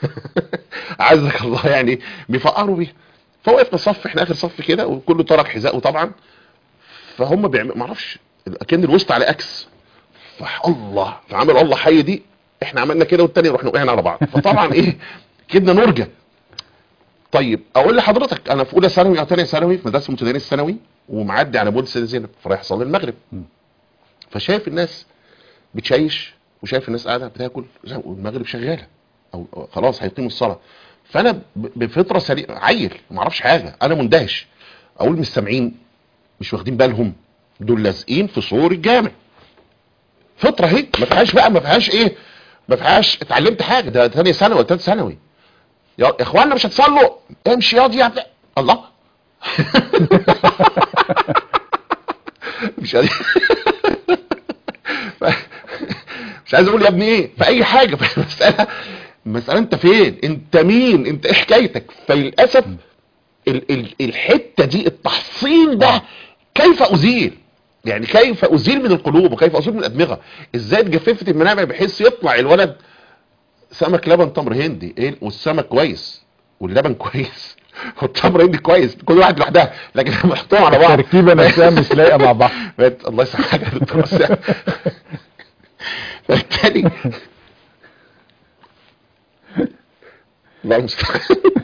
عزك الله يعني بيفقروا بيها فوقفنا صف احنا اخر صف كده وكله ترك حذائه طبعا فهم بيعملوا ما اعرفش كان الوسط على اكس فح الله فعمل الله حي دي احنا عملنا كده والتاني رحنا وقعنا على بعض فطبعا ايه كدنا نرجع طيب اقول لحضرتك انا في اولى ثانوي او ثانيه ثانوي في مدرسه متدين الثانوي ومعدي على بول سيدة زينب فرايح يصلي المغرب مم. فشايف الناس بتشيش وشايف الناس قاعده بتاكل والمغرب شغاله او أو خلاص هيقيموا الصلاه فانا ب- بفطره سليمه عيل ما اعرفش حاجه انا مندهش اقول مش سامعين مش واخدين بالهم دول لازقين في سور الجامع فطره اهي ما فيهاش بقى ما فيهاش ايه ما فيهاش اتعلمت حاجه ده ثانيه ثانوي ولا ثالث ثانوي يا يا اخوانا مش هتصلوا امشي ياض يا ابني. الله مش عايز مش عايز اقول يا ابني ايه في اي حاجه في المساله المساله انت فين انت مين انت ايه حكايتك فللاسف ال ال الحته دي التحصين ده كيف ازيل يعني كيف ازيل من القلوب وكيف ازيل من الادمغه ازاي اتجففت المنابع بحيث يطلع الولد سمك لبن تمر هندي ايه والسمك كويس واللبن كويس والتمر هندي كويس كل واحد لوحدها لكن لما نحطهم على بعض التركيبه نفسها مش لايقه مع بعض بقت الله يسامحك يا دكتور وسام. فبالتالي الله المستعان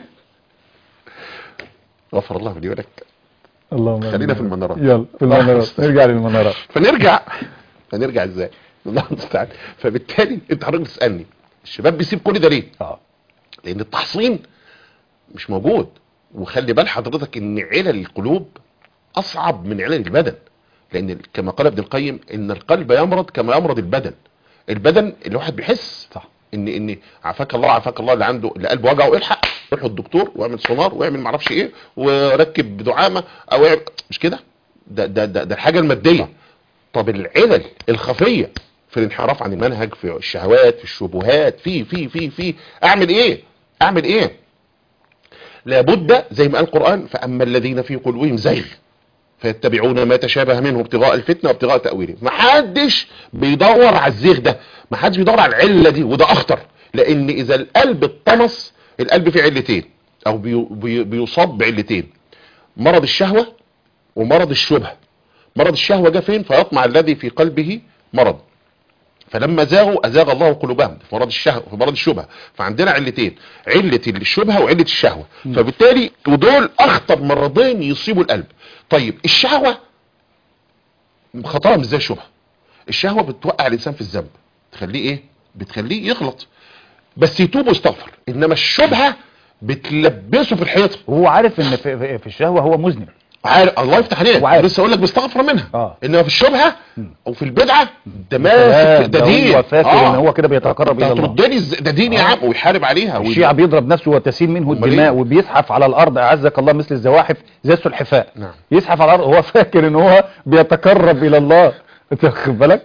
غفر الله لي ولك اللهم خلينا في المنارات يلا في المنارات نرجع للمنارات فنرجع فنرجع ازاي الله المستعان فبالتالي انت حضرتك بتسالني الشباب بيسيب كل ده ليه اه لان التحصين مش موجود وخلي بال حضرتك ان علل القلوب اصعب من علل البدن لان كما قال ابن القيم ان القلب يمرض كما يمرض البدن البدن الواحد بيحس صح ان ان عافاك الله عافاك الله اللي عنده اللي قلبه وجعه الحق روح الدكتور واعمل سونار واعمل معرفش ايه وركب دعامه او اعمل مش كده ده ده ده, ده الحاجه الماديه طب العلل الخفيه في الانحراف عن المنهج في الشهوات في الشبهات في في في في اعمل ايه اعمل ايه لابد زي ما قال القران فاما الذين في قلوبهم زيغ فيتبعون ما تشابه منه ابتغاء الفتنه وابتغاء تاويله ما حدش بيدور على الزيغ ده ما حدش بيدور على العله دي وده اخطر لان اذا القلب اتطمس القلب فيه علتين او بي بي بيصاب بعلتين مرض الشهوه ومرض الشبهه مرض الشهوه جه فين فيطمع الذي في قلبه مرض فلما زاغوا ازاغ الله قلوبهم في مرض الشهوه في مرض الشبهه فعندنا علتين عله الشبهه وعله الشهوه فبالتالي ودول اخطر مرضين يصيبوا القلب طيب الشهوه خطرها مش زي الشبهه الشهوه بتوقع الانسان في الذنب تخليه ايه بتخليه يغلط بس يتوب ويستغفر انما الشبهه بتلبسه في الحيطه وهو عارف ان في, في- في الشهوه هو مذنب عارف الله يفتح عليك وعارف. لسه اقول لك بيستغفر منها اه. انما في الشبهه او في البدعه ده لا، ماسك ده ده دين هو فاكر آه. ان هو كده بيتقرب الى الله تردني إز- ده دين يا آه. عم ويحارب عليها وي- الشيعة بيضرب نفسه وتسيل منه أمال الدماء إيه؟ وبيزحف على الارض اعزك الله مثل الزواحف زي السلحفاء نعم. يزحف على الارض هو فاكر ان هو بيتقرب الى الله انت واخد بالك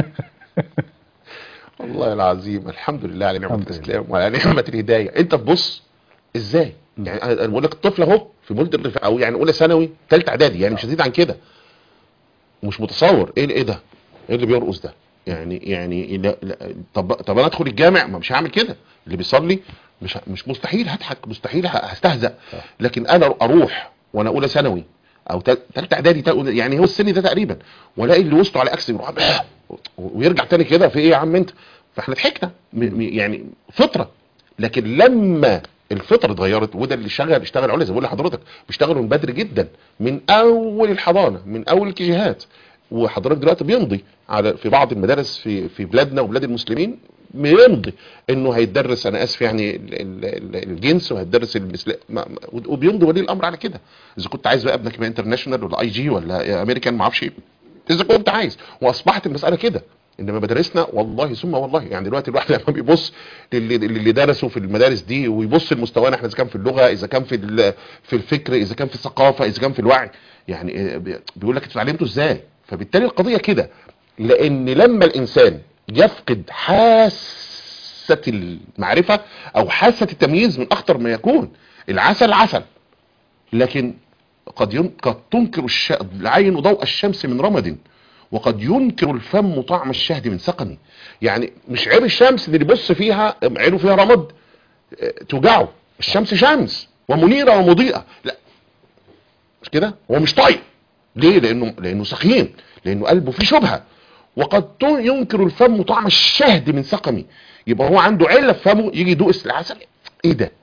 والله العظيم الحمد لله على نعمه الحمد لله. الاسلام وعلى نعمه الهدايه انت تبص ازاي يعني انا أنا بقول لك الطفل اهو في مولد الرفاق او يعني اولى ثانوي ثالثه اعدادي يعني مش هزيد عن كده مش متصور ايه ايه ده ايه اللي بيرقص ده يعني يعني لا لا طب طب انا ادخل الجامع ما مش هعمل كده اللي بيصلي مش ه- مش مستحيل هضحك مستحيل ه- هستهزأ لكن انا اروح وانا اولى ثانوي او تال- تالتة اعدادي تال- يعني هو السن ده تقريبا والاقي اللي وسطه على اكس يروح عامل ويرجع تاني كده في ايه يا عم انت فاحنا ضحكنا م- م- يعني فطره لكن لما الفطره اتغيرت وده اللي شغل اشتغل عليه زي ما بقول لحضرتك بيشتغلوا من بدري جدا من اول الحضانه من اول الكيجيهات وحضرتك دلوقتي بيمضي على في بعض المدارس في في بلادنا وبلاد المسلمين بيمضي انه هيتدرس انا اسف يعني ال- ال- ال- الجنس وهيتدرس المسل... ما- ما- وبيمضي ولي الامر على كده اذا كنت عايز بقى ابنك يبقى انترناشونال ولا اي جي ولا امريكان ما اعرفش ايه اذا كنت عايز واصبحت المساله كده انما مدارسنا والله ثم والله يعني دلوقتي الواحد لما بيبص للي, اللي درسوا في المدارس دي ويبص لمستوانا احنا اذا كان في اللغه اذا كان في ال- في الفكر اذا كان في الثقافه اذا كان في الوعي يعني آه، بي- بيقول لك انتوا اتعلمتوا ازاي فبالتالي القضيه كده لان لما الانسان يفقد حاسه المعرفه او حاسه التمييز من اخطر ما يكون العسل عسل لكن قد ين... قد تنكر الش... العين ضوء الشمس من رمد وقد ينكر الفم طعم الشهد من سقم يعني مش عين الشمس اللي يبص فيها عينه فيها رمد اه، توجعه الشمس شمس ومنيره ومضيئه لا مش كده هو مش طايق ليه لانه لانه سخين لانه قلبه فيه شبهه وقد ت- ينكر الفم طعم الشهد من سقمي يبقى هو عنده عله في فمه يجي يدوق العسل ايه ده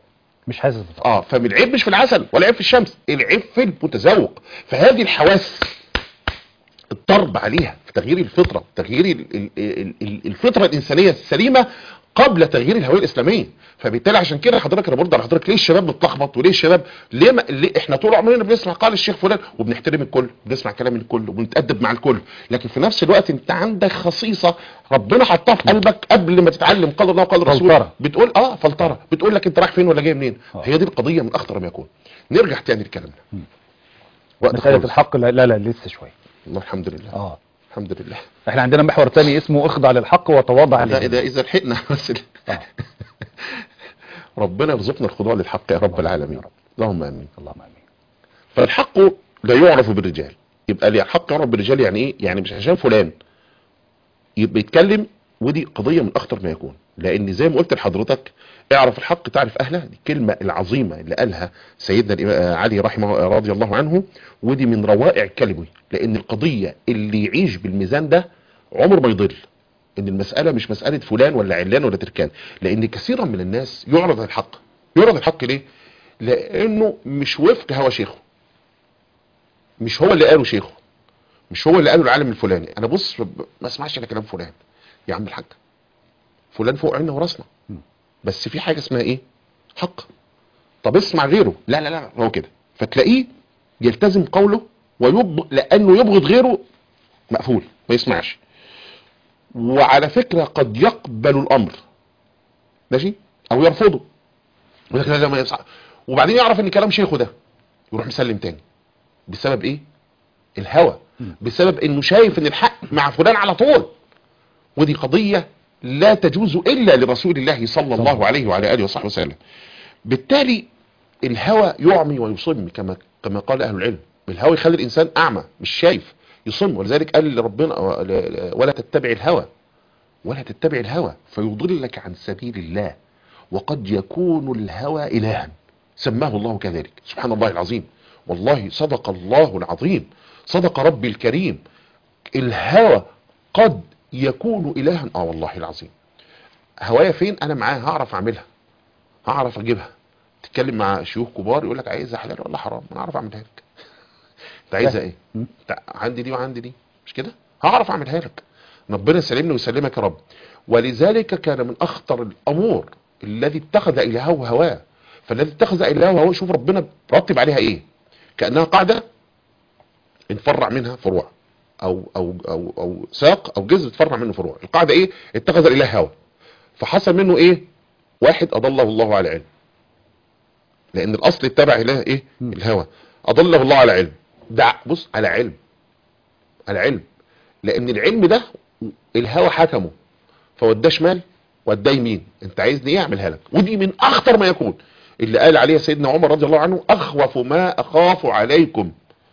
مش حاسس بطعم اه فالعيب مش في العسل ولا عيب في الشمس العيب في المتذوق فهذه الحواس الضرب عليها في تغيير الفطره تغيير ال- ال- ال- ال- الفطره الانسانيه السليمه قبل تغيير الهويه الاسلاميه فبالتالي عشان كده حضرتك انا برضه على حضرتك ليه الشباب متلخبط وليه الشباب ليه, ما ليه احنا طول عمرنا بنسمع قال الشيخ فلان وبنحترم الكل بنسمع كلام الكل وبنتادب مع الكل لكن في نفس الوقت انت عندك خصيصه ربنا حطها في قلبك قبل ما تتعلم قال الله وقال الرسول فلترة. بتقول اه فلتره بتقول لك انت رايح فين ولا جاي منين آه. هي دي القضيه من اخطر ما يكون نرجع تاني لكلامنا وقت مسألة خالص. الحق لا لا, لا لسه شوية الله الحمد لله اه الحمد لله احنا عندنا محور تاني اسمه اخضع للحق وتواضع ده, لله ده اذا لحقنا بس آه. ربنا يرزقنا الخضوع للحق يا رب العالمين اللهم امين اللهم امين فالحق لا يعرف بالرجال يبقى لي الحق يعرف بالرجال يعني ايه يعني مش عشان فلان يبقى يتكلم ودي قضية من اخطر ما يكون لان زي ما قلت لحضرتك اعرف الحق تعرف اهله دي الكلمة العظيمة اللي قالها سيدنا الإمام علي رحمه رضي الله عنه ودي من روائع كلمه لان القضية اللي يعيش بالميزان ده عمر ما يضل ان المسألة مش مسألة فلان ولا علان ولا تركان لان كثيرا من الناس يعرض الحق يعرض الحق ليه لانه مش وفق هوى شيخه مش هو اللي قاله شيخه مش هو اللي قاله العالم الفلاني انا بص ما اسمعش الا كلام فلان يا عم الحاج فلان فوق عيننا وراسنا بس في حاجه اسمها ايه حق طب اسمع غيره لا لا لا هو كده فتلاقيه يلتزم قوله ويبغ لانه يبغض غيره مقفول ما يسمعش وعلى فكره قد يقبل الامر ماشي او يرفضه يقول لك لا لا ما يصح وبعدين يعرف ان كلام شيخه ده يروح مسلم تاني بسبب ايه الهوى بسبب انه شايف ان الحق مع فلان على طول ودي قضية لا تجوز الا لرسول الله صلى الله عليه وعلى اله وصحبه وسلم بالتالي الهوى يعمي ويصم كما كما قال اهل العلم الهوى يخلي الانسان اعمى مش شايف يصم ولذلك قال ربنا ولا تتبع الهوى ولا تتبع الهوى فيضلك عن سبيل الله وقد يكون الهوى الها سماه الله كذلك سبحان الله العظيم والله صدق الله العظيم صدق ربي الكريم الهوى قد يكون الها اه والله العظيم هوايا فين انا معاه هعرف اعملها هعرف اجيبها تتكلم مع شيوخ كبار يقول لك عايزها حلال ولا حرام انا اعرف اعملها لك انت عايزها ايه انت عندي دي وعندي دي مش كده هعرف اعملها لك ربنا يسلمني ويسلمك يا رب ولذلك كان من اخطر الامور الذي اتخذ الهه هواه فالذي اتخذ الهه هواه شوف ربنا رتب عليها ايه كانها قاعده انفرع منها فروع او او او او ساق او جزء تفرع منه فروع القاعده ايه اتخذ الاله هوى فحصل منه ايه واحد اضله الله على علم لان الاصل اتبع اله ايه الهوى اضله الله على علم ده بص على علم على علم لان العلم ده الهوى حكمه فوداه شمال وداه يمين انت عايزني ايه اعملها لك ودي من اخطر ما يكون اللي قال عليها سيدنا عمر رضي الله عنه اخوف ما اخاف عليكم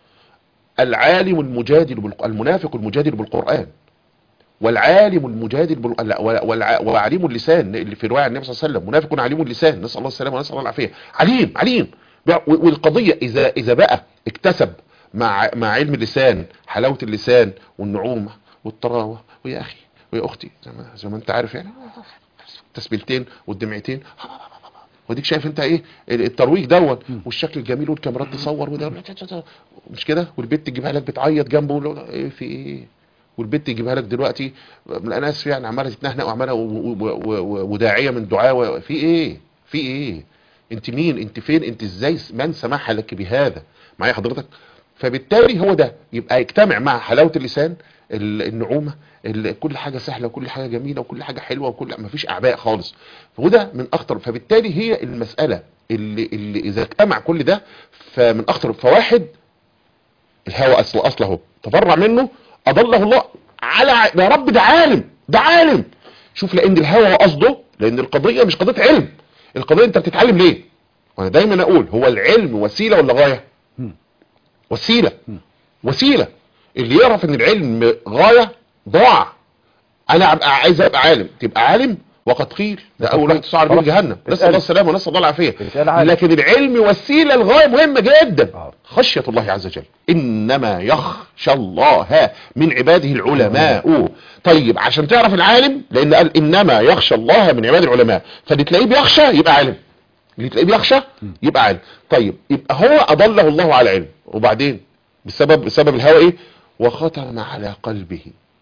العالم المجادل بالق... المنافق المجادل بالقرآن والعالم المجادل بال... والع... وعليم اللسان اللي في رواية النبي صلى الله عليه وسلم منافق عليم اللسان نسأل الله السلامة ونسأل الله العافية عليم عليم والقضية إذا إذا بقى اكتسب مع مع علم اللسان حلاوة اللسان والنعومة والطراوة ويا أخي ويا أختي زي ما, زي ما أنت عارف يعني تسبيلتين والدمعتين وديك شايف انت ايه الترويج دون والشكل الجميل والكاميرات تصور وده مش كده والبنت تجيبها لك بتعيط جنبه ايه في ايه والبنت تجيبها لك دلوقتي انا اسف يعني عماله تتنهنق وعماله وداعيه من دعاء في ايه في ايه انت مين انت فين انت ازاي من سمح لك بهذا معايا حضرتك فبالتالي هو ده يبقى يجتمع مع حلاوه اللسان النعومه كل حاجه سهله وكل حاجه جميله وكل حاجه حلوه وكل ما فيش اعباء خالص وده من اخطر فبالتالي هي المساله اللي, اللي اذا اجتمع كل ده فمن اخطر فواحد الهوى اصل اصله تفرع منه اضله الله على يا رب ده عالم ده عالم شوف لان الهوى قصده لان القضيه مش قضيه علم القضيه انت بتتعلم ليه وانا دايما اقول هو العلم وسيله ولا غايه وسيله وسيله اللي يعرف ان العلم غايه ضاع انا ابقى عايز ابقى عالم تبقى عالم وقد قيل ده اول واحد تصعد به جهنم نسال الله السلامه ونسال الله العافيه لكن العلم وسيله لغايه مهمه جدا خشيه الله عز وجل انما يخشى الله من عباده العلماء طيب عشان تعرف العالم لان قال انما يخشى الله من عباده العلماء فاللي تلاقيه بيخشى يبقى عالم اللي تلاقيه بيخشى يبقى عالم طيب يبقى هو اضله الله على علم وبعدين بسبب بسبب الهوى ايه وختم على قلبه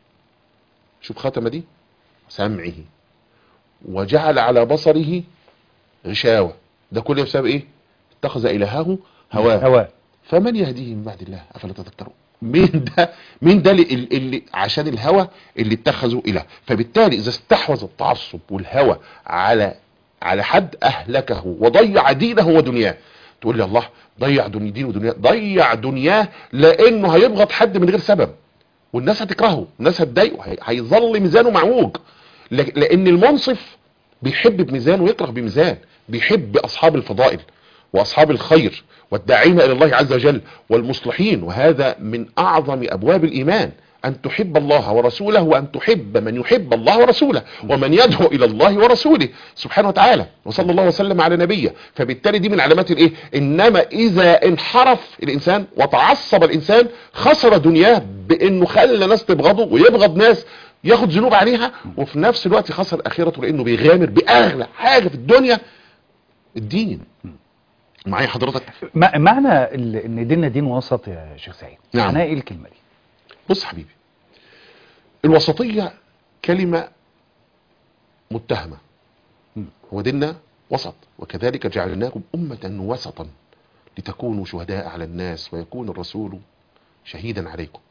شوف ختم دي سمعه وجعل على بصره غشاوة ده كله بسبب ايه اتخذ الهه هواه هواه فمن يهديه من بعد الله افلا تذكرون مين ده مين ده اللي, اللي عشان الهوى اللي اتخذوا اله فبالتالي اذا استحوذ التعصب والهوى على على حد اهلكه وضيع دينه ودنياه تقول لي الله ضيع دنيا دينه ودنياه ضيع دنياه لانه هيبغض حد من غير سبب والناس هتكرهه الناس هتضايقه هي- هيظل ميزانه معوج لك- لان المنصف بيحب بميزان ويكره بميزان بيحب اصحاب الفضائل واصحاب الخير والداعين الى الله عز وجل والمصلحين وهذا من اعظم ابواب الايمان ان تحب الله ورسوله وان تحب من يحب الله ورسوله ومن يدعو الى الله ورسوله سبحانه وتعالى وصلى الله وسلم على نبيه فبالتالي دي من علامات الايه انما اذا انحرف الانسان وتعصب الانسان خسر دنياه بانه خلى ناس تبغضه ويبغض ناس ياخد ذنوب عليها وفي نفس الوقت خسر اخرته لانه بيغامر باغلى حاجه في الدنيا الدين معايا حضرتك ما- معنى ال- ان ديننا دين وسط يا شيخ سعيد نعم. معناها ايه الكلمه دي بص حبيبي الوسطية كلمة متهمة م. هو ديننا وسط وكذلك جعلناكم أمة وسطا لتكونوا شهداء على الناس ويكون الرسول شهيدا عليكم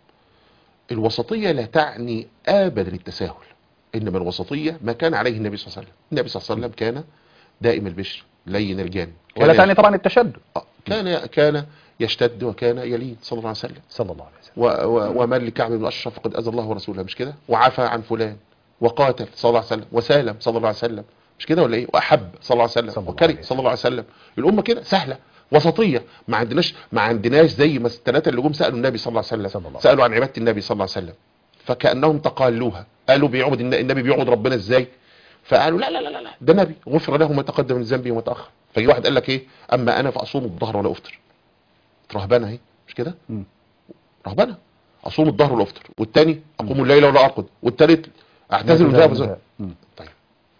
الوسطية لا تعني أبدا التساهل إنما الوسطية ما كان عليه النبي صلى الله عليه وسلم النبي صلى الله عليه وسلم كان دائم البشر لين الجانب ولا كان تعني طبعا التشدد آه، كان كان يشتد وكان يلين صلى الله عليه وسلم صلى الله عليه وسلم و و ومن لكعب بن اشرف فقد اذى الله ورسوله مش كده وعفى عن فلان وقاتل صلى الله عليه وسلم وسالم صلى الله عليه وسلم مش كده ولا ايه واحب صلى الله عليه صلى وسلم الله وكره عليه صلى الله عليه وسلم الامه كده سهله وسطيه ما عندناش ما عندناش زي ما الثلاثه اللي جم سالوا النبي صلى الله عليه صلى وسلم الله عليه سالوا عن عباده النبي صلى الله عليه وسلم فكانهم تقالوها قالوا بيعبد الن- النبي بيعبد ربنا ازاي فقالوا لا لا لا لا لا، ده نبي غفر له ما تقدم من ذنبه وما تاخر فجي واحد قال لك ايه اما انا فاصوم الظهر ولا افطر رهبانه اهي مش كده مم. رهبانه اصوم الظهر ولا افطر والتاني اقوم الليل ولا ارقد والتالت اعتزل الذهب مم. طيب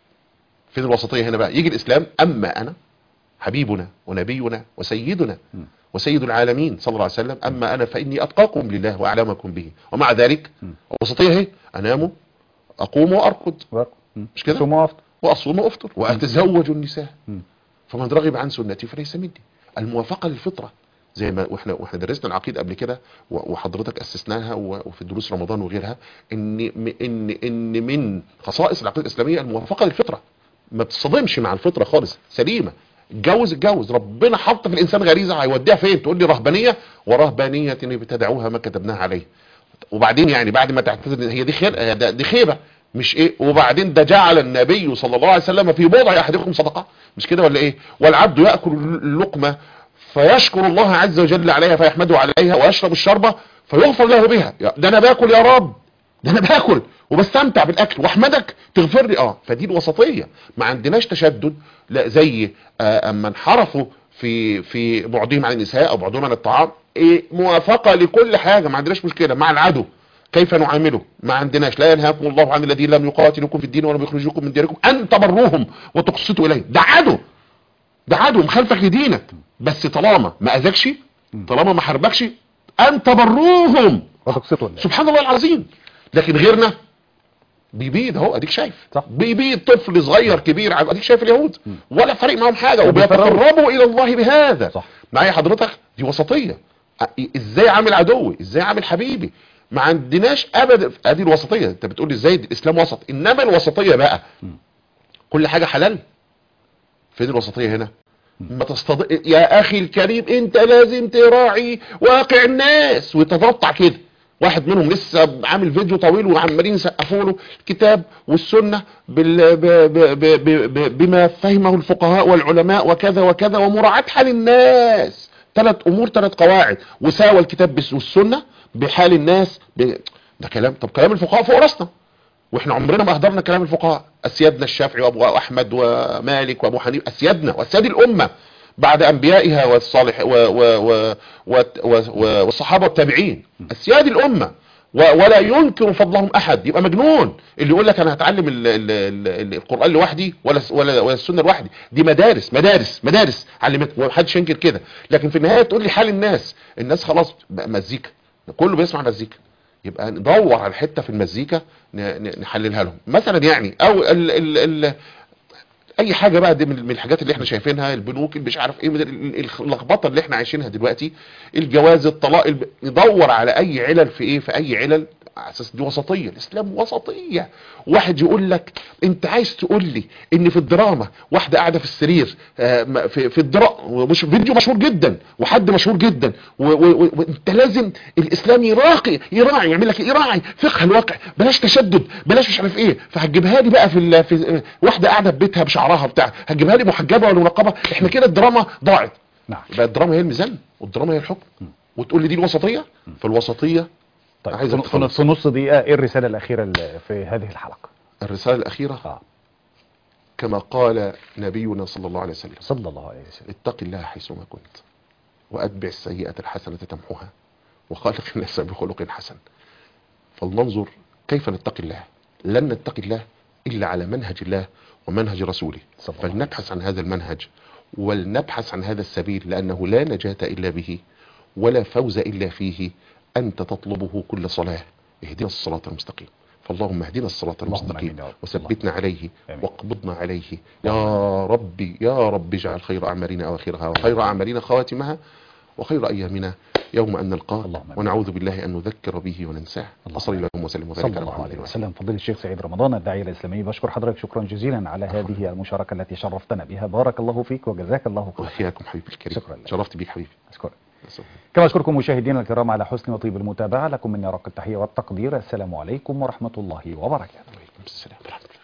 فين الوسطيه هنا بقى يجي الاسلام اما انا حبيبنا ونبينا وسيدنا مم. وسيد العالمين صلى الله عليه وسلم اما انا فاني اتقاكم لله واعلمكم به ومع ذلك مم. الوسطيه اهي انام اقوم وارقد مم. مش كده؟ صوم وافطر واصوم وافطر واتزوج النساء مم. فمن رغب عن سنتي فليس مني الموافقه للفطره زي ما واحنا واحنا درسنا العقيده قبل كده و- وحضرتك اسسناها و- وفي دروس رمضان وغيرها ان م- ان ان من خصائص العقيده الاسلاميه الموافقه للفطره ما بتصطدمش مع الفطره خالص سليمه اتجوز اتجوز ربنا حط في الانسان غريزه هيوديها فين تقول لي رهبانيه ورهبانيه ابتدعوها ما كتبناها عليه وبعدين يعني بعد ما تعتذر هي دي خير ده- دي خيبه مش ايه وبعدين ده جعل النبي صلى الله عليه وسلم في بضع احدكم صدقه مش كده ولا ايه والعبد ياكل اللقمه فيشكر الله عز وجل عليها فيحمده عليها ويشرب الشربه فيغفر له بها يا- ده انا باكل يا رب ده انا باكل وبستمتع بالاكل واحمدك تغفر لي اه فدي الوسطيه ما عندناش تشدد لا زي آه اما انحرفوا في في بعدهم عن النساء او بعدهم عن الطعام ايه موافقه لكل حاجه ما عندناش مشكله مع العدو كيف نعامله ما عندناش لا ينهاكم الله عن الذين لم يقاتلوكم في الدين ولم يخرجوكم من دياركم ان تبروهم وتقسطوا اليهم ده عدو ده عدو مخالفك لدينك بس طالما ما اذاكش طالما ما حاربكش ان تبروهم وتقسطوا الله سبحان الله العظيم لكن غيرنا بيبيد اهو اديك شايف صح. بيبيد طفل صغير كبير عج- اديك شايف اليهود ولا فارق معاهم حاجه وبيتقربوا. وبيتقربوا الى الله بهذا صح. معايا حضرتك دي وسطيه أ- ازاي عامل عدوي ازاي عامل حبيبي ما عندناش ابدا ادي الوسطيه انت بتقول لي ازاي الاسلام وسط انما الوسطيه بقى كل حاجه حلال فين الوسطيه هنا ما تصطد... يا اخي الكريم انت لازم تراعي واقع الناس وتتقطع كده واحد منهم لسه عامل فيديو طويل وعمالين يسقفوا له الكتاب والسنه بال... ب... ب... ب... ب... ب... بما فهمه الفقهاء والعلماء وكذا وكذا ومراعاه حال الناس ثلاث امور ثلاث قواعد وساوى الكتاب بس- والسنه بحال الناس ب... ده كلام طب كلام الفقهاء فوق راسنا واحنا عمرنا ما اهدرنا كلام الفقهاء اسيادنا الشافعي وابو احمد ومالك وابو حنيفه اسيادنا واسياد الامه بعد انبيائها والصالح و و و و و و والصحابه والتابعين اسياد الامه و- ولا ينكر فضلهم احد يبقى مجنون اللي يقول لك انا هتعلم ال ال ال القران لوحدي ولا ولا ولا السنه لوحدي دي مدارس مدارس مدارس علمتهم ومحدش ينكر كده لكن في النهايه تقول لي حال الناس الناس خلاص بقى مزيكا كله بيسمع مزيكا يبقى ندور على حته في المزيكا ن- ن- نحللها لهم مثلا يعني او ال ال ال اي حاجه بقى دي من من الحاجات اللي احنا شايفينها البنوك اللي مش عارف ايه من ال- ال- اللخبطه اللي احنا عايشينها دلوقتي الجواز الطلاق الب... ندور على اي علل في ايه في اي علل على اساس دي وسطيه الاسلام وسطيه واحد يقول لك انت عايز تقول لي ان في الدراما واحده قاعده في السرير آه، م- في في الدراما مش فيديو مشهور جدا وحد مشهور جدا و- و- و- وانت لازم الاسلام يراقي يراعي يعمل لك إيه؟ يراعي فقه الواقع بلاش تشدد بلاش مش عارف ايه فهتجيبها لي بقى في, ال- في واحده قاعده في بيتها بشعرها بتاع هتجيبها لي محجبه ولا منقبه احنا كده الدراما ضاعت نعم يبقى الدراما هي الميزان والدراما هي الحكم وتقول لي دي الوسطيه فالوسطيه طيب عايزك في- في تخلص. في نص دقيقة ايه الرسالة الأخيرة اللي في هذه الحلقة الرساله الاخيره آه. كما قال نبينا صلى الله عليه وسلم صلى الله عليه وسلم اتق الله حيثما كنت وأتبع السيئة الحسنة تمحها وخالق الناس بخلق حسن فلننظر كيف نتقي الله لن نتقي الله إلا على منهج الله ومنهج رسوله صلى الله عليه فلنبحث عن هذا المنهج ولنبحث عن هذا السبيل لأنه لا نجاة إلا به ولا فوز إلا فيه أنت تطلبه كل صلاة اهدنا الصراط المستقيم فاللهم اهدنا الصراط اللهم المستقيم آمين يا رب. وثبتنا عليه آمين. واقبضنا عليه يا ربي يا رب اجعل خير أعمالنا أواخرها وخير أعمالنا خواتمها وخير أيامنا يوم أن نلقاه اللهم آمين. ونعوذ بالله أن نذكر به وننساه اللهم وصلي اللهم وسلم وبارك صلى على الله محمد عليه وآله. وسلم فضيلة الشيخ سعيد رمضان الداعية الإسلامي بشكر حضرتك شكرا جزيلا على هذه المشاركة التي شرفتنا بها بارك الله فيك وجزاك الله خيرا وإياكم حبيبي الكريم شكرا لك. شرفت بيك حبيبي أشكرك كما أشكركم مشاهدينا الكرام على حسن وطيب المتابعة لكم مني رق التحية والتقدير السلام عليكم ورحمة الله وبركاته وعليكم السلام ورحمة الله